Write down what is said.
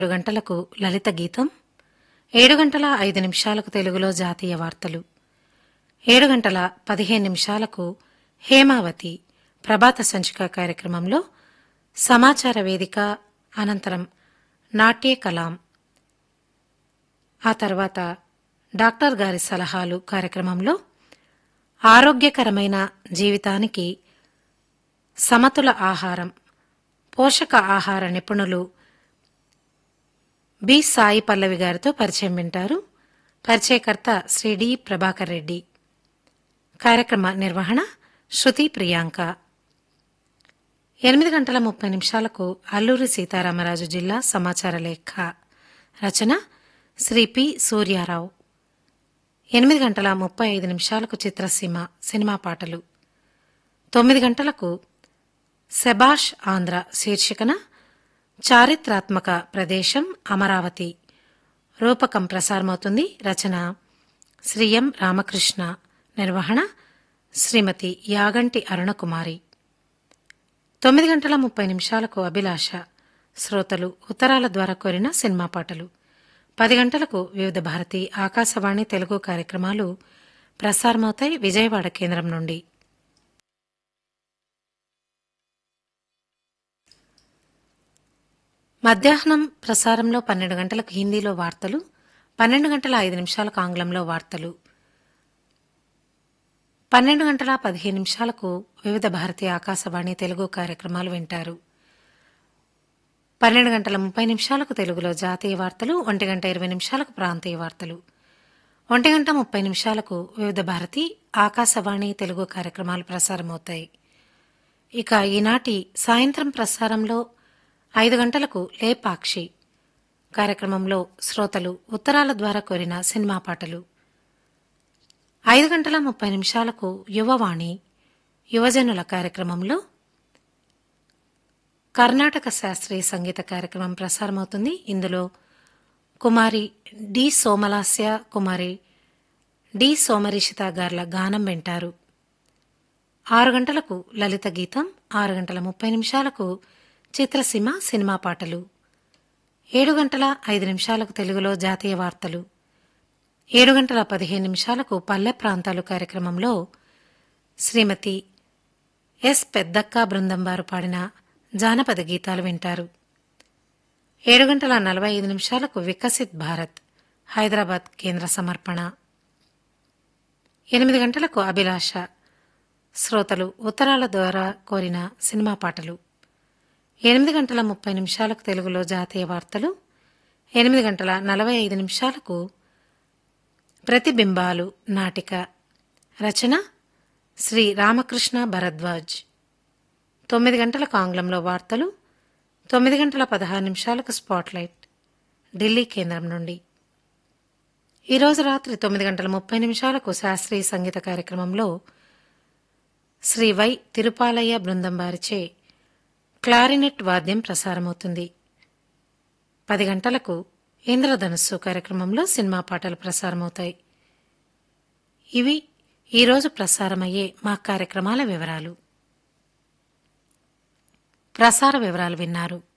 ఏడు గంటలకు లలిత గీతం ఏడు గంటల ఐదు నిమిషాలకు తెలుగులో జాతీయ వార్తలు ఏడు గంటల పదిహేను నిమిషాలకు హేమావతి ప్రభాత సంచిక కార్యక్రమంలో సమాచార వేదిక అనంతరం నాట్య కలాం ఆ తర్వాత డాక్టర్ గారి సలహాలు కార్యక్రమంలో ఆరోగ్యకరమైన జీవితానికి సమతుల ఆహారం పోషక ఆహార నిపుణులు బి సాయి పల్లవి గారితో పరిచయం వింటారు పరిచయకర్త శ్రీ డి ప్రభాకర్ రెడ్డి కార్యక్రమ నిర్వహణ శృతి ప్రియాంక ఎనిమిది గంటల ముప్పై నిమిషాలకు అల్లూరి సీతారామరాజు జిల్లా సమాచార లేఖ రచన శ్రీ పి సూర్యారావు ఎనిమిది గంటల ముప్పై ఐదు నిమిషాలకు చిత్రసీమ సినిమా పాటలు తొమ్మిది గంటలకు సెబాష్ ఆంధ్ర శీర్షికన చారిత్రాత్మక ప్రదేశం అమరావతి రూపకం ప్రసారమవుతుంది రచన శ్రీ ఎం రామకృష్ణ నిర్వహణ శ్రీమతి యాగంటి అరుణకుమారి తొమ్మిది గంటల ముప్పై నిమిషాలకు అభిలాష శ్రోతలు ఉత్తరాల ద్వారా కోరిన సినిమా పాటలు పది గంటలకు వివిధ భారతి ఆకాశవాణి తెలుగు కార్యక్రమాలు ప్రసారమవుతాయి విజయవాడ కేంద్రం నుండి మధ్యాహ్నం ప్రసారంలో పన్నెండు గంటలకు హిందీలో వార్తలు పన్నెండు గంటల ఐదు నిమిషాలకు ఆంగ్లంలో వార్తలు పన్నెండు గంటల పదిహేను నిమిషాలకు వివిధ భారతీయ ఆకాశవాణి తెలుగు కార్యక్రమాలు వింటారు పన్నెండు గంటల ముప్పై నిమిషాలకు తెలుగులో జాతీయ వార్తలు ఒంటి గంట ఇరవై నిమిషాలకు ప్రాంతీయ వార్తలు ఒంటి గంట ముప్పై నిమిషాలకు వివిధ భారతి ఆకాశవాణి తెలుగు కార్యక్రమాలు ప్రసారమవుతాయి ఇక ఈనాటి సాయంత్రం ప్రసారంలో ఐదు గంటలకు లేపాక్షి కార్యక్రమంలో శ్రోతలు ఉత్తరాల ద్వారా కోరిన సినిమా పాటలు ఐదు గంటల ముప్పై నిమిషాలకు యువవాణి యువజనుల కార్యక్రమంలో కర్ణాటక శాస్త్రీయ సంగీత కార్యక్రమం ప్రసారమవుతుంది ఇందులో కుమారి డి సోమలాస్య కుమారి డి సోమరిషిత గార్ల గానం వింటారు ఆరు గంటలకు లలిత గీతం ఆరు గంటల ముప్పై నిమిషాలకు చిత్రసీమ సినిమా పాటలు ఏడు గంటల ఐదు నిమిషాలకు తెలుగులో జాతీయ వార్తలు ఏడు గంటల పదిహేను నిమిషాలకు పల్లె ప్రాంతాలు కార్యక్రమంలో శ్రీమతి ఎస్ పెద్దక్క బృందం వారు పాడిన జానపద గీతాలు వింటారు ఏడు గంటల నలభై ఐదు నిమిషాలకు వికసిత్ భారత్ హైదరాబాద్ కేంద్ర సమర్పణ ఎనిమిది గంటలకు అభిలాష శ్రోతలు ఉత్తరాల ద్వారా కోరిన సినిమా పాటలు ఎనిమిది గంటల ముప్పై నిమిషాలకు తెలుగులో జాతీయ వార్తలు ఎనిమిది గంటల నలభై ఐదు నిమిషాలకు ప్రతిబింబాలు నాటిక రచన శ్రీ రామకృష్ణ భరద్వాజ్ తొమ్మిది గంటలకు ఆంగ్లంలో వార్తలు తొమ్మిది గంటల పదహారు నిమిషాలకు స్పాట్లైట్ ఢిల్లీ కేంద్రం నుండి ఈరోజు రాత్రి తొమ్మిది గంటల ముప్పై నిమిషాలకు శాస్త్రీయ సంగీత కార్యక్రమంలో శ్రీ వై తిరుపాలయ్య బృందం వారిచే క్లారినెట్ వాద్యం ప్రసారమవుతుంది పది గంటలకు ఇంద్రధనుస్సు కార్యక్రమంలో సినిమా పాటలు ప్రసారమవుతాయి ఇవి ఈరోజు ప్రసారమయ్యే మా కార్యక్రమాల వివరాలు ప్రసార వివరాలు విన్నారు